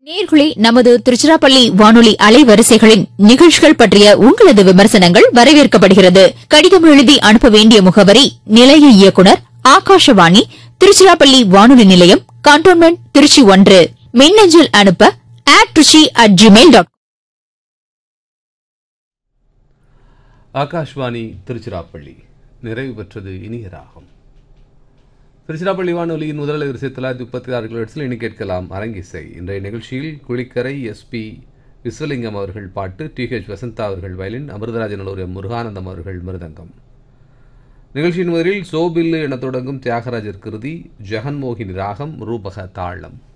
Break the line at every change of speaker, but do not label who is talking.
நேர்களே நமது திருச்சிராப்பள்ளி வானொலி அலைவரிசைகளின் நிகழ்ச்சிகள் பற்றிய உங்களது விமர்சனங்கள் வரவேற்கப்படுகிறது கடிதம் எழுதி அனுப்ப வேண்டிய முகவரி நிலைய இயக்குனர் ஆகாஷவாணி திருச்சிராப்பள்ளி வானொலி நிலையம் கண்டோன்மெண்ட் திருச்சி ஒன்று மின்னஞ்சல் அனுப்ப at trichy at gmail dot
Akashvani Tiruchirappalli நிறைவு பெற்றது இனிய ராகம் திருச்சிராப்பள்ளி வானொலியின் முதல் வரிசை தொள்ளாயிரத்தி முப்பத்தி ஆறு கிலோஹெட்ஸில் இனி கேட்கலாம் அரங்கிசை இன்றைய நிகழ்ச்சியில் குளிக்கரை எஸ்பி விஸ்வலிங்கம் அவர்கள் பாட்டு டி ஹெச் வசந்தா அவர்கள் வயலின் அமிர்தராஜன் நல்லூர் எம் முருகானந்தம் அவர்கள் மிருதங்கம் நிகழ்ச்சியின் முதலில் சோபில்லு என தொடங்கும் தியாகராஜர் கிருதி ஜெகன்மோகினி ராகம் ரூபக தாளம்